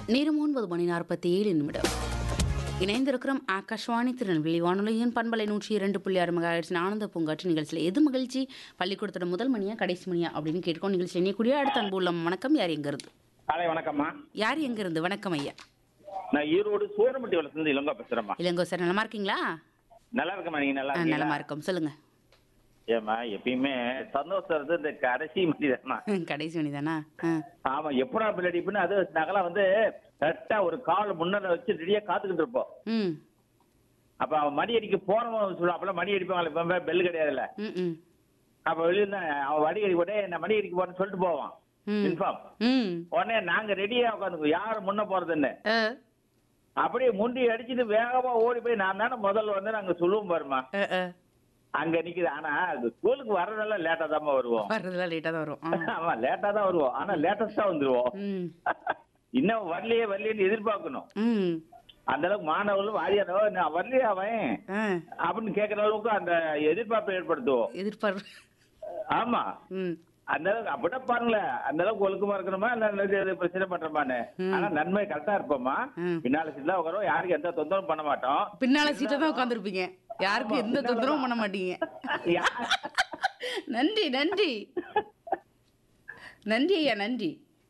நேரம் ஒன்பது மணி நாற்பத்தி ஏழு நிமிடம் இணைந்திருக்கிறோம் ஆகாஷ்வாணி திருநெல்வேலி வானொலியின் பண்பலை நூற்றி இரண்டு புள்ளி ஆறு மெகாஹெட்ஸின் ஆனந்த பூங்காற்று நிகழ்ச்சியில் எது மகிழ்ச்சி பள்ளிக்கூடத்தோட முதல் மணியா கடைசி மணியா அப்படின்னு கேட்கும் நிகழ்ச்சி எண்ணக்கூடிய அடுத்த அன்பு உள்ளம் வணக்கம் யார் எங்க இருந்து காலை வணக்கம்மா யார் எங்க இருந்து வணக்கம் ஐயா நான் ஈரோடு சூரமட்டி வளர்ந்து இளங்கோ பேசுறேம்மா இளங்கோ சார் நலமா இருக்கீங்களா நல்லா இருக்கம்மா நீங்க நல்லா ஆ, இருக்கீங்களா நலமா இருக்கோம் சொல்லுங்க ஏம்மா எப்பயுமே சந்தோஷம் இருந்து இந்த கடைசி மணி தானே கடைசி மணி தானா ஆ. ஆமா எப்படா பிள்ளடிப்புன்னு அது நகலா வந்து கரெக்டா ஒரு கால் முன்னால வச்சு ரெடியா காத்துக்கிட்டு இருப்போம் ம் அப்ப அவன் மணி அடிக்க போறவன் சொல்லுவான் அப்பெல்லாம் மணி அடிப்பாங்க இப்ப பெல் கிடையாதுல்ல ம் ம் அப்ப வெளியில இருந்து அவன் மணி அடிக்க போட்டே என்ன மணி அடிக்க போறேன்னு சொல்லிட்டு போவான் ம். இன்ஃபார்ம் ம் உடனே நாங்க ரெடியா உட்காந்துக்கோ யாரு முன்ன போறதுன்னு ஆ, அப்படியே முண்டி அடிச்சுட்டு வேகமா ஓடி போய் நான் தானே முதல்ல வந்து நாங்க சொல்லுவோம் பாருமா ஆ, ஆ. அங்க நிக்குது ஆனா அது ஸ்கூலுக்கு வர்றதெல்லாம் லேட்டா தான் வருவோம் வர்றதுலாம் லேட்டாக தான் வரும் ஆ. ஆமா லேட்டா தான் வருவோம் ஆனா லேட்டஸ்டா வந்துருவோம் ம் இன்னும் வரலையே வரலையேன்னு எதிர்பார்க்கணும் ம் அந்த அளவுக்கு மாணவர்களும் வாரியானோ நான் வரலையா அவன் ஆ அப்படின்னு கேட்கற அளவுக்கு அந்த எதிர்பார்ப்பை ஏற்படுத்துவோம் எதிர்பார்ப்பு ஆமா ம் அந்த அளவுக்கு அப்படின்னா பாருங்களேன் அந்த அளவுக்கு ஒழுக்கமா இருக்கணுமா இல்ல நல்லது எது பிரச்சனை பண்றோமான்னு ஆனா நன்மை கரெக்டா இருப்போமா ம். பின்னால சீட்ல உட்காரோம் யாருக்கும் எந்த தொந்தரவும் பண்ண மாட்டோம் பின்னால சீட்டை தான் உட்காந்துருப்பீங்க யாருக்கும் எந்த தொந்தரவும் பண்ண மாட்டீங்க யா- நன்றி நன்றி நன்றி ஐயா நன்றி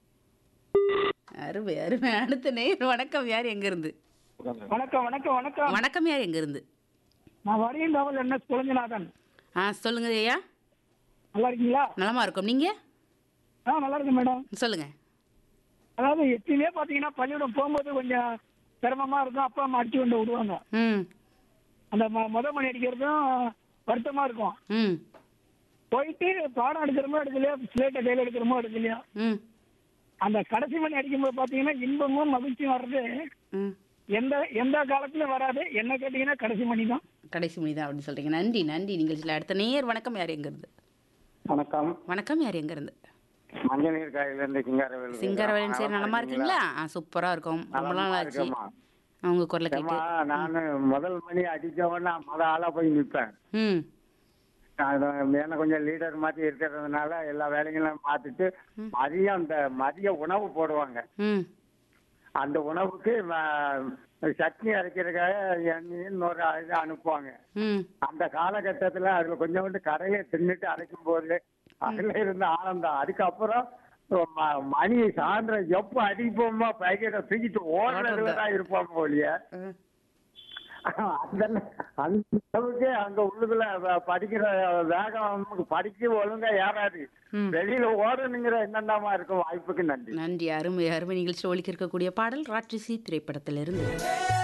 அருமை அருமை அடுத்த நேர் வணக்கம் யார் எங்க இருந்து வணக்கம் வணக்கம் வணக்கம் வணக்கம் யார் எங்க இருந்து நான் வரையந்தாவல் என்ன குழஞ்சநாதன் ஆ சொல்லுங்க ஐயா நல்லா இருக்கீங்களா நலமா இருக்கோம் நீங்க ஆ நல்லா இருக்கேன் மேடம் சொல்லுங்க அதாவது எப்பயுமே பாத்தீங்கன்னா பள்ளிக்கூடம் போகும்போது கொஞ்சம் சிரமமா இருக்கும் அப்பா அம்மா அடிச்சு கொண்டு விடுவாங்க ம் அந்த மொ- முத மணி அடிக்கிறதும் வருத்தமா இருக்கும் ம் போயிட்டு பாடம் எடுக்கிறோமோ எடுக்கலையோ ஸ்லேட்டை கையில் எடுக்கிறோமோ எடுக்கலையோ ம் அந்த கடைசி மணி அடிக்கும்போது பாத்தீங்கன்னா இன்பமும் மகிழ்ச்சியும் வர்றது ம் எந்த எந்த காலத்துலயும் வராது என்ன கேட்டீங்கன்னா கடைசி மணி தான் கடைசி மணி தான் அப்படின்னு சொல்றீங்க நன்றி நன்றி நிகழ்ச்சியில் அடுத்த நேர் வணக்கம் யார் எங்க இருந்து வணக்கம் வணக்கம் யார் எங்க இருந்து மஞ்சள் நீர் காயில இருந்து சிங்காரவேல் சிங்கரவன் சரி நலமா இருக்கீங்களா ஆ சூப்பரா இருக்கும் ரொம்ப நாள் ஆச்சு அவங்க குரலை கேட்டு நானு முதல் மணி அடிச்சவொடனே மொத ஆளா போய் நிப்பேன் ம் நான் என்ன கொஞ்சம் லீடர் மாதிரி இருக்கிறதுனால எல்லா வேலைகளும் பார்த்துட்டு மதியம் அந்த மதிய உணவு போடுவாங்க ம் அந்த உணவுக்கு நான் சட்னி அரைக்கிறதுக்காக எண்ணெயும் இன்னொரு இது அனுப்புவாங்க ம் அந்த காலகட்டத்துல அதுல கொஞ்சோண்டு கடையை தின்னுட்டு அரைக்கும் போது அதுல இருந்த ஆனந்தம் அதுக்கப்புறம் ம- மணி சாயந்தரம் எப்ப அடிப்போமோ பாக்கெட்டை தூக்கிட்டு ஓடுறதுல தான் இருப்போம் போலிய ம். அந்த அந்த அளவுக்கு அங்க உள்ளுக்குள்ள வ- படிக்கிற வேகம் நமக்கு படிக்க ஒழுங்கா ஏறாது ம். வெளியில ஓடணுங்கிற எண்ணம் இருக்கும் வாய்ப்புக்கு நன்றி நன்றி அருமை அருமை நிகழ்ச்சி ஒழிக்க இருக்கக்கூடிய பாடல் ராட்சசி திரைப்படத்திலிருந்து